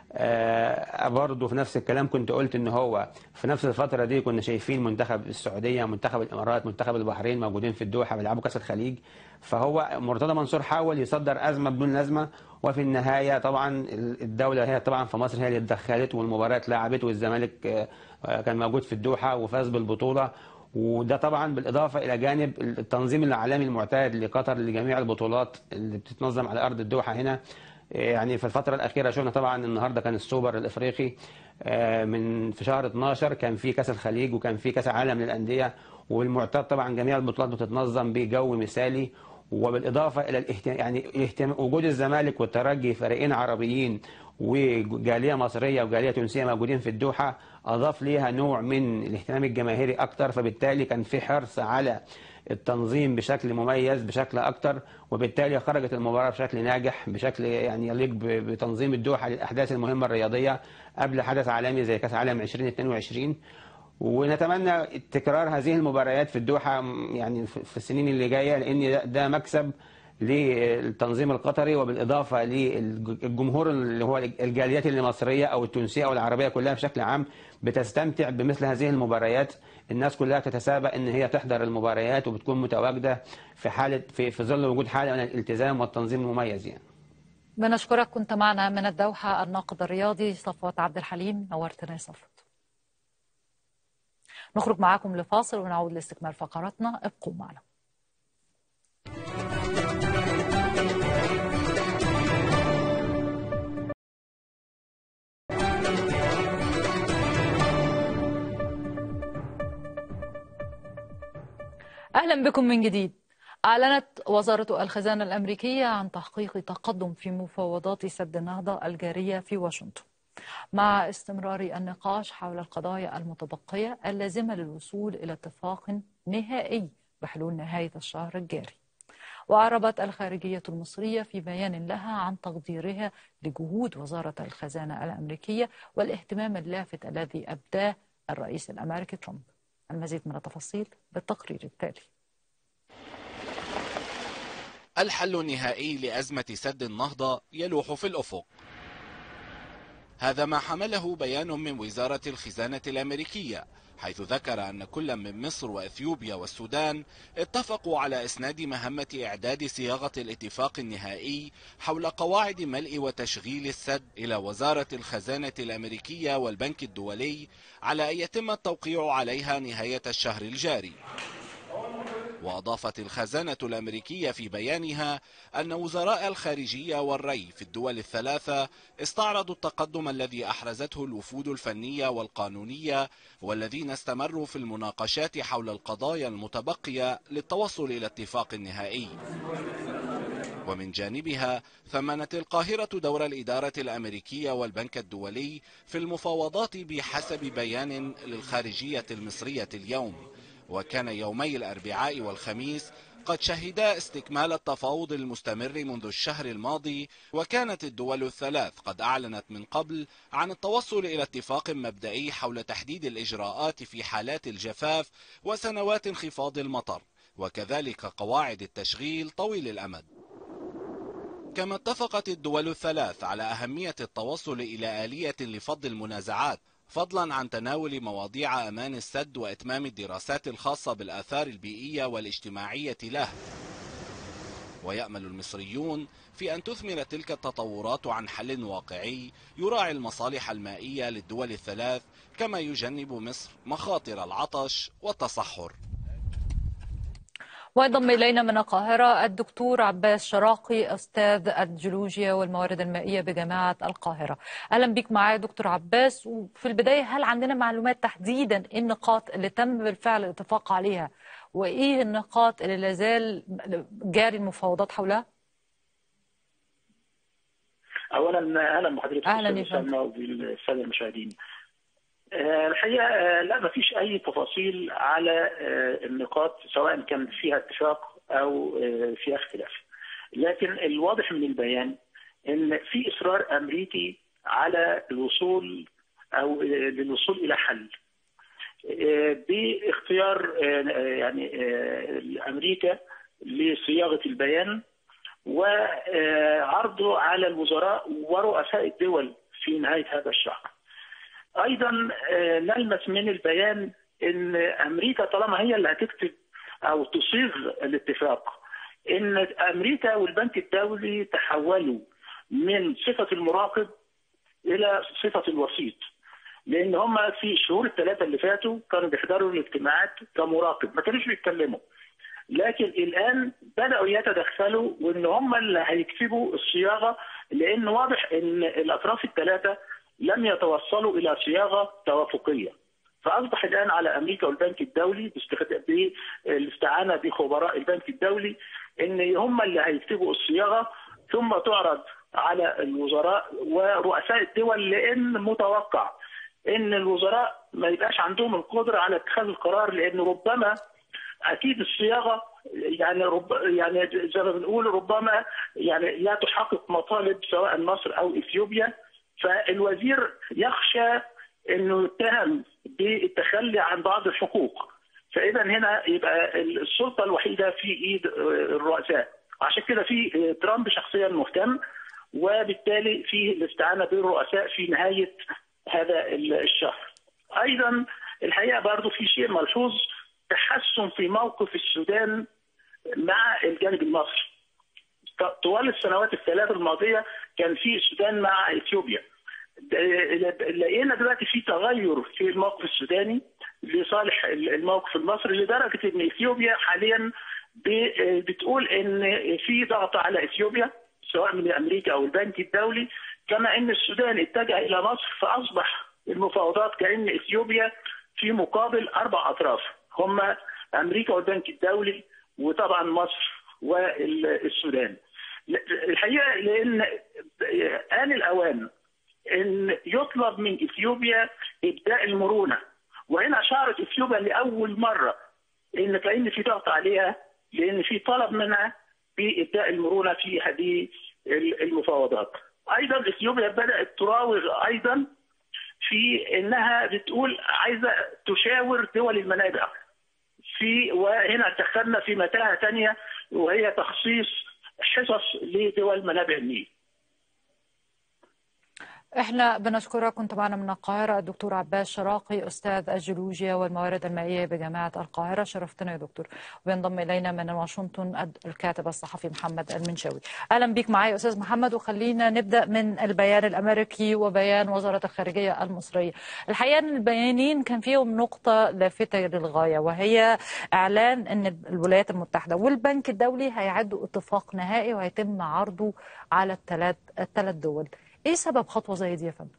آه برضه في نفس الكلام كنت قلت ان هو في نفس الفتره دي كنا شايفين منتخب السعوديه منتخب الامارات منتخب البحرين موجودين في الدوحه بيلعبوا كاس الخليج فهو مرتضى منصور حاول يصدر ازمه بدون لازمه وفي النهايه طبعا الدوله هي طبعا في مصر هي اللي اتدخلت والمباراه اتلعبت والزمالك آه كان موجود في الدوحه وفاز بالبطوله وده طبعا بالاضافه الى جانب التنظيم العالمي المعتاد لقطر لجميع البطولات اللي بتتنظم على ارض الدوحه هنا يعني في الفترة الأخيرة شفنا طبعا النهاردة كان السوبر الإفريقي من في شهر 12 كان في كأس الخليج وكان في كأس عالم للأندية والمعتاد طبعا جميع البطولات بتتنظم بجو مثالي وبالإضافة إلى الاهتمام يعني الاهتمام وجود الزمالك والترجي فريقين عربيين وجالية مصرية وجالية تونسية موجودين في الدوحة أضاف ليها نوع من الاهتمام الجماهيري أكتر فبالتالي كان في حرص على التنظيم بشكل مميز بشكل اكتر وبالتالي خرجت المباراه بشكل ناجح بشكل يعني يليق بتنظيم الدوحه للاحداث المهمه الرياضيه قبل حدث عالمي زي كاس عالم 2022 ونتمنى تكرار هذه المباريات في الدوحه يعني في السنين اللي جايه لان ده مكسب للتنظيم القطري وبالاضافه للجمهور اللي هو الجاليات المصريه او التونسيه او العربيه كلها بشكل عام بتستمتع بمثل هذه المباريات الناس كلها تتسابق ان هي تحضر المباريات وبتكون متواجده في حاله في, في ظل وجود حاله من الالتزام والتنظيم المميز يعني بنشكرك كنت معنا من الدوحه الناقد الرياضي صفوت عبد الحليم نورتنا يا صفوت نخرج معاكم لفاصل ونعود لاستكمال فقراتنا ابقوا معنا أهلا بكم من جديد أعلنت وزارة الخزانة الأمريكية عن تحقيق تقدم في مفاوضات سد النهضة الجارية في واشنطن مع استمرار النقاش حول القضايا المتبقية اللازمة للوصول إلى اتفاق نهائي بحلول نهاية الشهر الجاري وأعربت الخارجية المصرية في بيان لها عن تقديرها لجهود وزارة الخزانة الأمريكية والاهتمام اللافت الذي أبداه الرئيس الأمريكي ترامب المزيد من التفاصيل بالتقرير التالي الحل النهائي لأزمة سد النهضة يلوح في الأفق هذا ما حمله بيان من وزارة الخزانة الأمريكية حيث ذكر أن كل من مصر وأثيوبيا والسودان اتفقوا على إسناد مهمة إعداد صياغة الاتفاق النهائي حول قواعد ملء وتشغيل السد إلى وزارة الخزانة الأمريكية والبنك الدولي على أن يتم التوقيع عليها نهاية الشهر الجاري وأضافت الخزانة الأمريكية في بيانها أن وزراء الخارجية والري في الدول الثلاثة استعرضوا التقدم الذي أحرزته الوفود الفنية والقانونية والذين استمروا في المناقشات حول القضايا المتبقية للتوصل إلى اتفاق نهائي ومن جانبها ثمنت القاهرة دور الإدارة الأمريكية والبنك الدولي في المفاوضات بحسب بيان للخارجية المصرية اليوم وكان يومي الأربعاء والخميس قد شهدا استكمال التفاوض المستمر منذ الشهر الماضي وكانت الدول الثلاث قد أعلنت من قبل عن التوصل إلى اتفاق مبدئي حول تحديد الإجراءات في حالات الجفاف وسنوات انخفاض المطر وكذلك قواعد التشغيل طويل الأمد كما اتفقت الدول الثلاث على أهمية التوصل إلى آلية لفض المنازعات فضلا عن تناول مواضيع أمان السد وإتمام الدراسات الخاصة بالآثار البيئية والاجتماعية له ويأمل المصريون في أن تثمر تلك التطورات عن حل واقعي يراعي المصالح المائية للدول الثلاث كما يجنب مصر مخاطر العطش والتصحر وينضم إلينا من القاهرة الدكتور عباس شراقي أستاذ الجيولوجيا والموارد المائية بجامعة القاهرة أهلا بك معايا دكتور عباس وفي البداية هل عندنا معلومات تحديدا إيه النقاط اللي تم بالفعل الاتفاق عليها وإيه النقاط اللي لازال جاري المفاوضات حولها؟ اولا اهلا بحضرتك أهلاً يا أستاذ فندم. سلمى وبالساده المشاهدين. آه، الحقيقه آه، لا ما فيش اي تفاصيل على آه، النقاط سواء كان فيها اتفاق او آه، فيها اختلاف. لكن الواضح من البيان ان في اصرار امريكي على الوصول او آه، للوصول الى حل. آه، باختيار آه، يعني آه، امريكا لصياغه البيان وعرضه على الوزراء ورؤساء الدول في نهايه هذا الشهر. ايضا آه، نلمس من البيان ان امريكا طالما هي اللي هتكتب او تصيغ الاتفاق ان امريكا والبنك الدولي تحولوا من صفه المراقب الى صفه الوسيط لان هم في الشهور الثلاثه اللي فاتوا كانوا بيحضروا الاجتماعات كمراقب ما كانوش بيتكلموا لكن الان بداوا يتدخلوا وان هم اللي هيكتبوا الصياغه لان واضح ان الاطراف الثلاثه لم يتوصلوا الى صياغه توافقيه فاصبح الان على امريكا والبنك الدولي باستخدام بالاستعانه بخبراء البنك الدولي ان هم اللي هيكتبوا الصياغه ثم تعرض على الوزراء ورؤساء الدول لان متوقع ان الوزراء ما يبقاش عندهم القدره على اتخاذ القرار لان ربما اكيد الصياغه يعني رب يعني زي ما بنقول ربما يعني لا تحقق مطالب سواء مصر او اثيوبيا فالوزير يخشى انه يتهم بالتخلي عن بعض الحقوق فاذا هنا يبقى السلطه الوحيده في ايد الرؤساء عشان كده في ترامب شخصيا مهتم وبالتالي في الاستعانه بالرؤساء في نهايه هذا الشهر. ايضا الحقيقه برضو في شيء ملحوظ تحسن في موقف السودان مع الجانب المصري. طوال السنوات الثلاث الماضيه كان في السودان مع اثيوبيا. لقينا دلوقتي في تغير في الموقف السوداني لصالح الموقف المصري لدرجه ان اثيوبيا حاليا بتقول ان في ضغط على اثيوبيا سواء من امريكا او البنك الدولي كما ان السودان اتجه الى مصر فاصبح المفاوضات كان اثيوبيا في مقابل اربع اطراف هم امريكا والبنك الدولي وطبعا مصر والسودان. الحقيقه لان ان الاوان ان يطلب من اثيوبيا ابداء المرونه وهنا شعرت اثيوبيا لاول مره ان كان في ضغط عليها لان في طلب منها بابداء المرونه في هذه المفاوضات. ايضا اثيوبيا بدات تراوغ ايضا في انها بتقول عايزه تشاور دول المنابع في وهنا دخلنا في متاهه ثانيه وهي تخصيص حصص لدول منابع النيل. احنا بنشكرك كنت معنا من القاهرة الدكتور عباس شراقي أستاذ الجيولوجيا والموارد المائية بجامعة القاهرة شرفتنا يا دكتور وينضم إلينا من واشنطن الكاتب الصحفي محمد المنشاوي أهلا بك معي أستاذ محمد وخلينا نبدأ من البيان الأمريكي وبيان وزارة الخارجية المصرية الحقيقة أن البيانين كان فيهم نقطة لافتة للغاية وهي إعلان أن الولايات المتحدة والبنك الدولي هيعدوا اتفاق نهائي وهيتم عرضه على الثلاث الثلاث دول ايه سبب خطوه زي دي يا فندم؟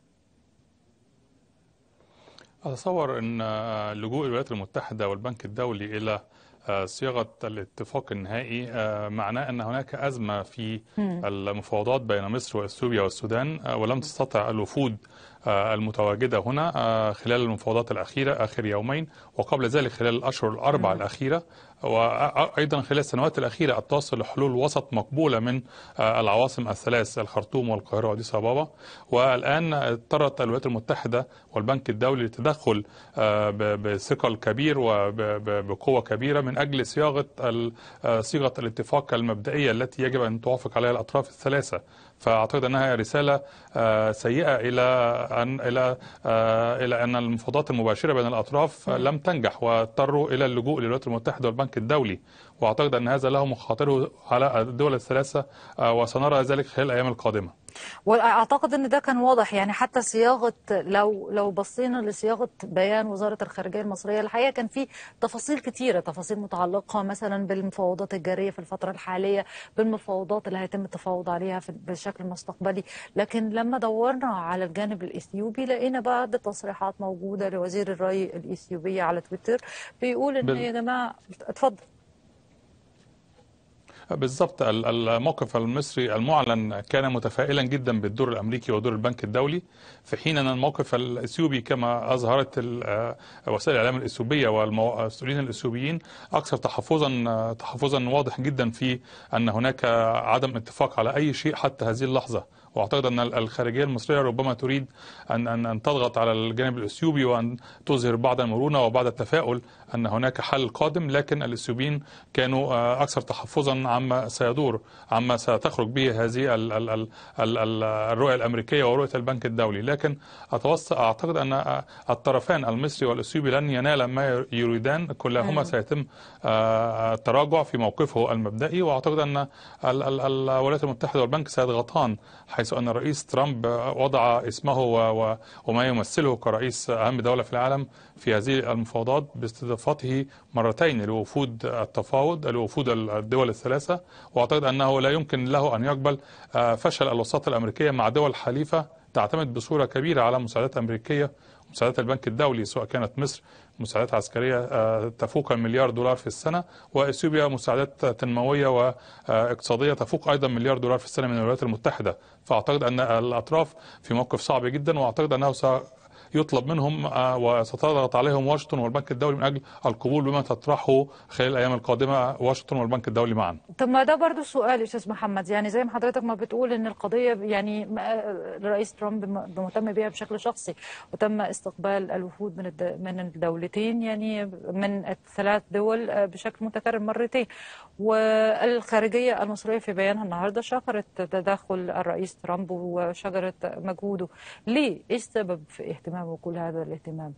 اتصور ان لجوء الولايات المتحده والبنك الدولي الى صياغه الاتفاق النهائي معناه ان هناك ازمه في المفاوضات بين مصر واثيوبيا والسودان ولم تستطع الوفود المتواجده هنا خلال المفاوضات الاخيره اخر يومين وقبل ذلك خلال الاشهر الاربع الاخيره وايضا خلال السنوات الاخيره التوصل لحلول وسط مقبوله من العواصم الثلاث الخرطوم والقاهره واديس ابابا والان اضطرت الولايات المتحده والبنك الدولي للتدخل بثقل كبير وبقوه كبيره من اجل صياغه صيغه الاتفاق المبدئيه التي يجب ان توافق عليها الاطراف الثلاثه فاعتقد انها رساله سيئه الى ان الى الى ان المفاوضات المباشره بين الاطراف لم تنجح واضطروا الى اللجوء للولايات المتحده والبنك الدولي واعتقد ان هذا له مخاطره على الدول الثلاثه وسنرى ذلك خلال الايام القادمه واعتقد ان ده كان واضح يعني حتى صياغه لو لو بصينا لصياغه بيان وزاره الخارجيه المصريه الحقيقه كان في تفاصيل كتيره تفاصيل متعلقه مثلا بالمفاوضات الجاريه في الفتره الحاليه بالمفاوضات اللي هيتم التفاوض عليها في بشكل مستقبلي لكن لما دورنا على الجانب الاثيوبي لقينا بعض تصريحات موجوده لوزير الري الاثيوبيه على تويتر بيقول ان بال- يا جماعه اتفضل بالضبط ال- الموقف المصري المعلن كان متفائلا جدا بالدور الامريكي ودور البنك الدولي في حين ان الموقف الاثيوبي كما اظهرت ال- آه، وسائل الاعلام الاثيوبيه والمسؤولين الاثيوبيين اكثر تحفظا آه، تحفظا واضح جدا في ان هناك عدم اتفاق على اي شيء حتى هذه اللحظه واعتقد ان الخارجيه المصريه ربما تريد ان ان ان تضغط على الجانب الاثيوبي وان تظهر بعض المرونه وبعض التفاؤل ان هناك حل قادم لكن الاثيوبيين كانوا آه، اكثر تحفظا عما سيدور عما ستخرج به هذه ال- ال- ال- ال- ال- الرؤيه الامريكيه ورؤيه البنك الدولي لكن اتوسط اعتقد ان آه، الطرفان المصري والاثيوبي لن ينالا ما يريدان كلاهما سيتم آه، التراجع في موقفه المبدئي واعتقد ان ال- ال- الولايات المتحده والبنك سيضغطان حيث ان الرئيس ترامب وضع اسمه و- و- وما يمثله كرئيس اهم دوله في العالم في هذه المفاوضات باستضافته مرتين لوفود التفاوض لوفود الدول الثلاثه واعتقد انه لا يمكن له ان يقبل آه، فشل الوساطه الامريكيه مع دول حليفه تعتمد بصوره كبيره على مساعدات امريكيه مساعدات البنك الدولي سواء كانت مصر مساعدات عسكريه آه، تفوق المليار دولار في السنه واثيوبيا مساعدات تنمويه واقتصاديه تفوق ايضا مليار دولار في السنه من الولايات المتحده فاعتقد ان الاطراف في موقف صعب جدا واعتقد انه سيطلب منهم آه، وستضغط عليهم واشنطن والبنك الدولي من اجل القبول بما تطرحه خلال الايام القادمه واشنطن والبنك الدولي معا طب ما ده برضو سؤال يا استاذ محمد يعني زي ما حضرتك ما بتقول ان القضيه يعني ما- الرئيس ترامب م- مهتم بيها بشكل شخصي وتم استقبال الوفود من الد- من الدولتين يعني من الثلاث دول آه، بشكل متكرر مرتين والخارجيه المصريه في بيانها النهارده شكرت تدخل الرئيس ترامب وشكرت مجهوده ليه؟ ايه السبب في اهتمامه كل هذا الاهتمام؟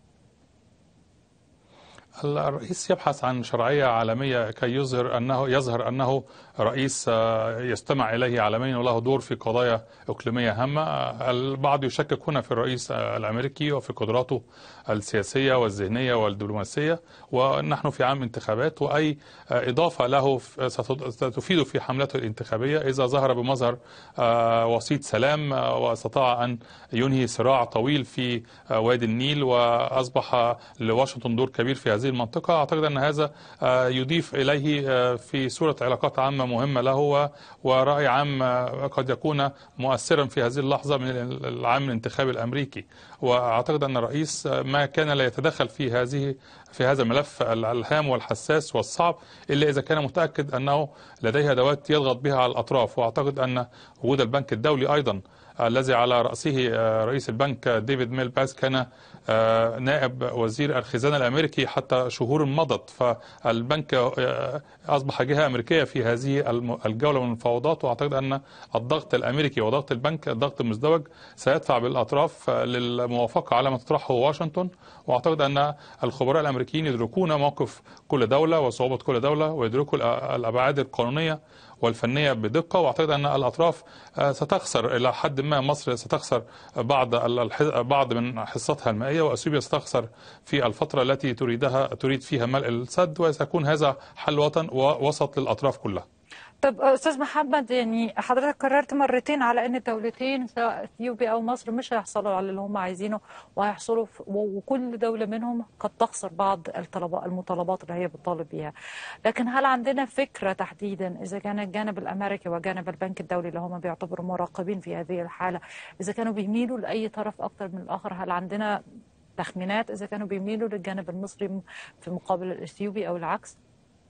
الرئيس يبحث عن شرعية عالمية كي يظهر أنه يظهر أنه رئيس آه، يستمع إليه عالميا وله دور في قضايا إقليمية هامة آه، البعض يشكك هنا في الرئيس آه، الأمريكي وفي قدراته السياسية والذهنية والدبلوماسية ونحن في عام انتخابات وأي آه، إضافة له في- ستد- ستفيده في حملته الانتخابية إذا ظهر بمظهر آه، وسيط سلام آه، واستطاع أن ينهي صراع طويل في آه، وادي النيل وأصبح لواشنطن دور كبير في هذه المنطقة أعتقد أن هذا آه، يضيف إليه آه، في صورة علاقات عامة مهمة له و- ورأي عام آه، قد يكون مؤثرا في هذه اللحظة من العام الانتخابي الأمريكي وأعتقد أن الرئيس آه، ما كان لا يتدخل في هذه في هذا الملف ال- الهام والحساس والصعب إلا إذا كان متأكد أنه لديه أدوات يضغط بها على الأطراف وأعتقد أن وجود البنك الدولي أيضا الذي على رأسه آه، رئيس البنك آه، ديفيد ميلباس كان آه، نائب وزير الخزانة الأمريكي حتى شهور مضت فالبنك آه، أصبح جهة أمريكية في هذه الم- الجولة من المفاوضات وأعتقد أن الضغط الأمريكي وضغط البنك الضغط المزدوج سيدفع بالأطراف آه، للموافقة على ما تطرحه واشنطن وأعتقد أن الخبراء الأمريكيين يدركون موقف كل دولة وصعوبة كل دولة ويدركوا الأ- الأبعاد القانونية والفنيه بدقه واعتقد ان الاطراف آه، ستخسر الى حد ما مصر ستخسر بعض ال- الح- بعض من حصتها المائيه واثيوبيا ستخسر في الفتره التي تريدها تريد فيها ملء السد وسيكون هذا حل وطن ووسط للاطراف كلها. طب استاذ محمد يعني حضرتك قررت مرتين على ان الدولتين سواء اثيوبيا او مصر مش هيحصلوا على اللي هم عايزينه وهيحصلوا في- و- وكل دوله منهم قد تخسر بعض الطلبات المطالبات اللي هي بتطالب بيها لكن هل عندنا فكره تحديدا اذا كان الجانب الامريكي وجانب البنك الدولي اللي هم بيعتبروا مراقبين في هذه الحاله اذا كانوا بيميلوا لاي طرف اكتر من الاخر هل عندنا تخمينات اذا كانوا بيميلوا للجانب المصري في مقابل الاثيوبي او العكس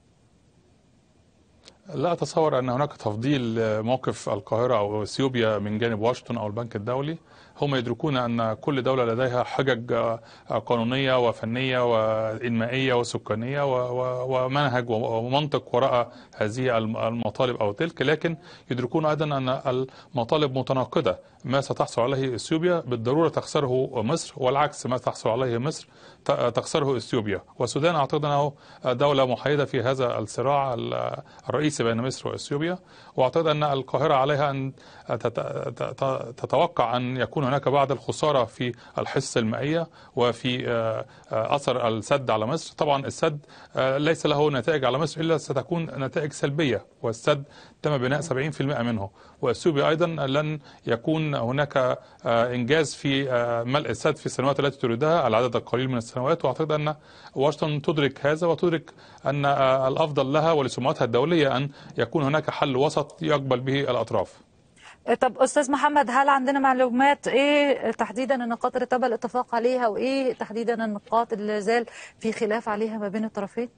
لا أتصور أن هناك تفضيل موقف القاهرة أو أثيوبيا من جانب واشنطن أو البنك الدولي هم يدركون أن كل دولة لديها حجج قانونية وفنية وإنمائية وسكانية و- و- ومنهج ومنطق وراء هذه المطالب أو تلك لكن يدركون أيضا أن المطالب متناقضة ما ستحصل عليه أثيوبيا بالضرورة تخسره مصر والعكس ما تحصل عليه مصر ت- تخسره أثيوبيا والسودان أعتقد أنه دولة محايدة في هذا الصراع ال- الرئيس الرئيسي بين مصر واثيوبيا واعتقد ان القاهره عليها ان تت- تت- تتوقع ان يكون هناك بعض الخساره في الحصه المائيه وفي آه، آه، اثر السد على مصر طبعا السد آه، ليس له نتائج على مصر الا ستكون نتائج سلبيه والسد تم بناء 70% منه واثيوبيا ايضا لن يكون هناك آه، انجاز في آه، ملء السد في السنوات التي تريدها العدد القليل من السنوات واعتقد ان واشنطن تدرك هذا وتدرك ان آه، الافضل لها ولسمعتها الدوليه ان يكون هناك حل وسط يقبل به الاطراف طب استاذ محمد هل عندنا معلومات ايه تحديدا النقاط اللي تم الاتفاق عليها وايه تحديدا النقاط اللي زال في خلاف عليها ما بين الطرفين؟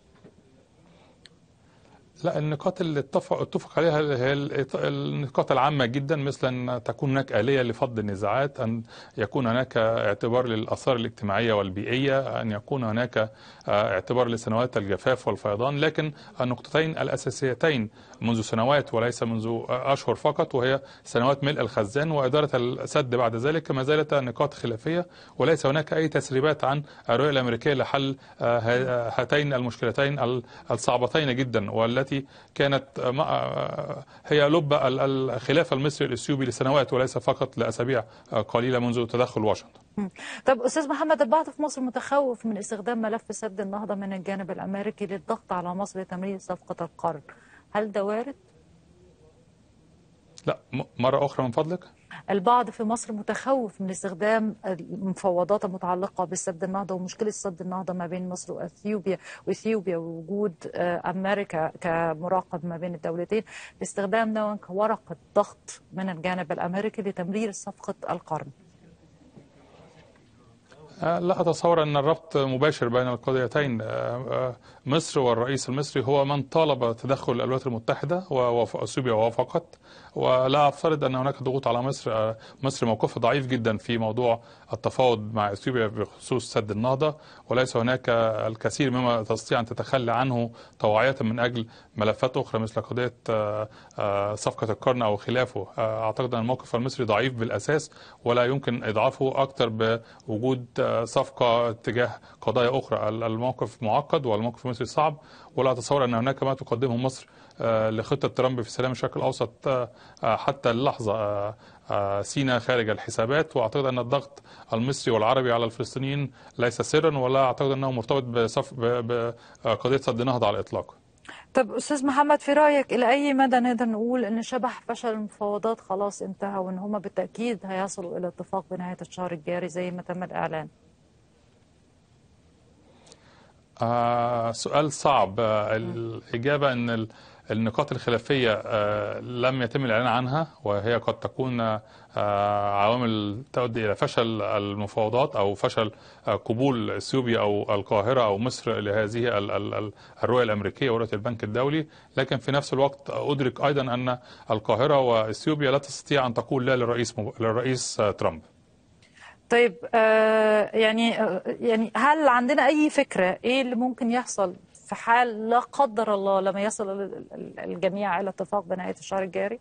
لا النقاط اللي اتفق اتفق عليها هي ال- النقاط العامة جدا مثل أن تكون هناك آلية لفض النزاعات أن يكون هناك اعتبار للآثار الاجتماعية والبيئية أن يكون هناك آه، اعتبار لسنوات الجفاف والفيضان لكن النقطتين الأساسيتين منذ سنوات وليس منذ آه، أشهر فقط وهي سنوات ملء الخزان وإدارة السد بعد ذلك ما زالت نقاط خلافية وليس هناك أي تسريبات عن الرؤية الأمريكية لحل آه، ه- هاتين المشكلتين ال- الصعبتين جدا والتي كانت آه، مع- آه، هي لب ال- الخلاف المصري الإثيوبي لسنوات وليس فقط لأسابيع آه، قليلة منذ تدخل واشنطن طب استاذ محمد البعض في مصر متخوف من استخدام ملف سد النهضه من الجانب الامريكي للضغط على مصر لتمرير صفقه القرن هل ده وارد؟ لا م- مرة أخرى من فضلك البعض في مصر متخوف من استخدام المفاوضات المتعلقة بالسد النهضة ومشكلة سد النهضة ما بين مصر وأثيوبيا وإثيوبيا ووجود آه، أمريكا كمراقب ما بين الدولتين لاستخدام نوع كورقة ضغط من الجانب الأمريكي لتمرير صفقة القرن آه، لا أتصور أن الربط مباشر بين القضيتين آه، آه، مصر والرئيس المصري هو من طالب تدخل الولايات المتحدة وأثيوبيا ووافقت ولا أفترض أن هناك ضغوط على مصر آه، مصر موقفها ضعيف جدا في موضوع التفاوض مع أثيوبيا بخصوص سد النهضة وليس هناك الكثير مما تستطيع أن تتخلى عنه طواعية من أجل ملفات أخرى مثل قضية آه، آه، صفقة القرن أو خلافه آه، أعتقد أن الموقف المصري ضعيف بالأساس ولا يمكن إضعافه أكثر بوجود آه، صفقة تجاه قضايا أخرى ال- الموقف معقد والموقف المصري صعب ولا أتصور أن هناك ما تقدمه مصر آه، لخطة ترامب في سلام الشرق الأوسط آه، آه، حتى اللحظة آه، آه، سينا خارج الحسابات وأعتقد أن الضغط المصري والعربي على الفلسطينيين ليس سرا ولا أعتقد أنه مرتبط بصف ب- بقضية سد النهضة على الإطلاق طب أستاذ محمد في رأيك إلى أي مدى نقدر نقول أن شبح فشل المفاوضات خلاص انتهى وأن هما بالتأكيد هيصلوا إلى اتفاق بنهاية الشهر الجاري زي ما تم الإعلان آه سؤال صعب آه الإجابة أن ال- النقاط الخلافية آه لم يتم الإعلان عنها وهي قد تكون آه عوامل تؤدي إلى فشل المفاوضات أو فشل آه قبول اثيوبيا أو القاهرة أو مصر لهذه ال- ال- ال- الرؤية الأمريكية ورؤية البنك الدولي لكن في نفس الوقت أدرك أيضا أن القاهرة وإثيوبيا لا تستطيع أن تقول لا للرئيس مب- للرئيس آه ترامب طيب آه يعني آه يعني هل عندنا أي فكرة إيه اللي ممكن يحصل في حال لا قدر الله لما يصل ال- ال- الجميع إلى اتفاق بنهاية الشهر الجاري؟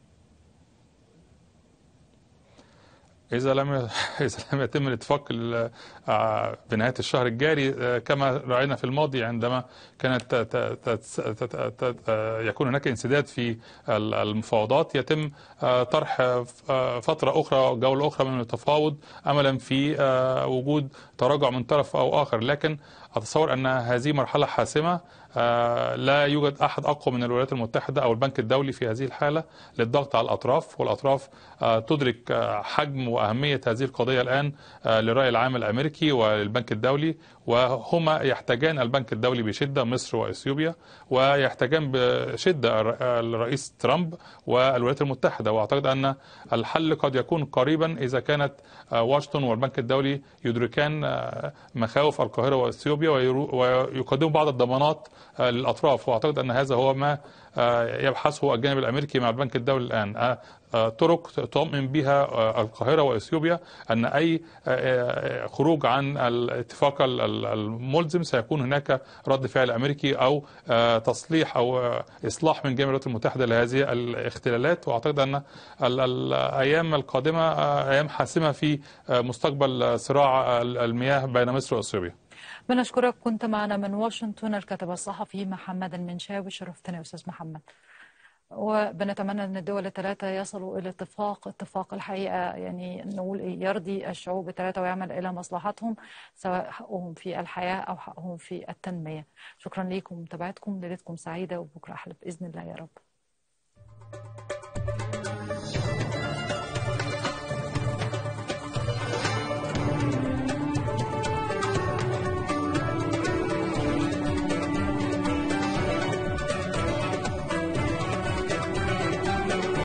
إذا لم إذا لم يتم الاتفاق ال- آه، بنهاية الشهر الجاري آه، كما رأينا في الماضي عندما كانت ت- ت- ت- ت- ت- آه، يكون هناك انسداد في ال- المفاوضات يتم آه، طرح آه، فترة أخرى جولة أخرى من التفاوض أملا في آه، وجود تراجع من طرف أو آخر لكن أتصور أن هذه مرحلة حاسمة آه، لا يوجد أحد أقوى من الولايات المتحدة أو البنك الدولي في هذه الحالة للضغط على الأطراف والأطراف آه، تدرك آه، حجم وأهمية هذه القضية الآن آه، للرأي العام الأمريكي وللبنك الدولي وهما يحتاجان البنك الدولي بشدة مصر وإثيوبيا ويحتاجان بشدة الر- الرئيس ترامب والولايات المتحدة وأعتقد أن الحل قد يكون قريبا إذا كانت آه، واشنطن والبنك الدولي يدركان آه، مخاوف القاهرة وإثيوبيا ويرو- ويقدموا بعض الضمانات آه، للأطراف وأعتقد أن هذا هو ما آه، يبحثه الجانب الأمريكي مع البنك الدولي الآن آه، آه، طرق تطمئن بها آه، القاهرة وإثيوبيا أن أي آه، آه، خروج عن الاتفاق ال- ال- الملزم سيكون هناك رد فعل أمريكي أو آه، تصليح أو آه، إصلاح من جانب الولايات المتحدة لهذه الاختلالات وأعتقد أن ال- الأيام القادمة آه، أيام حاسمة في آه، مستقبل صراع ال- المياه بين مصر وإثيوبيا بنشكرك كنت معنا من واشنطن الكاتب الصحفي محمد المنشاوي شرفتنا يا أستاذ محمد وبنتمنى ان الدول الثلاثه يصلوا الى اتفاق اتفاق الحقيقه يعني نقول ايه يرضي الشعوب الثلاثه ويعمل الى مصلحتهم سواء حقهم في الحياه او حقهم في التنميه شكرا لكم متابعتكم ليلتكم سعيده وبكره احلى باذن الله يا رب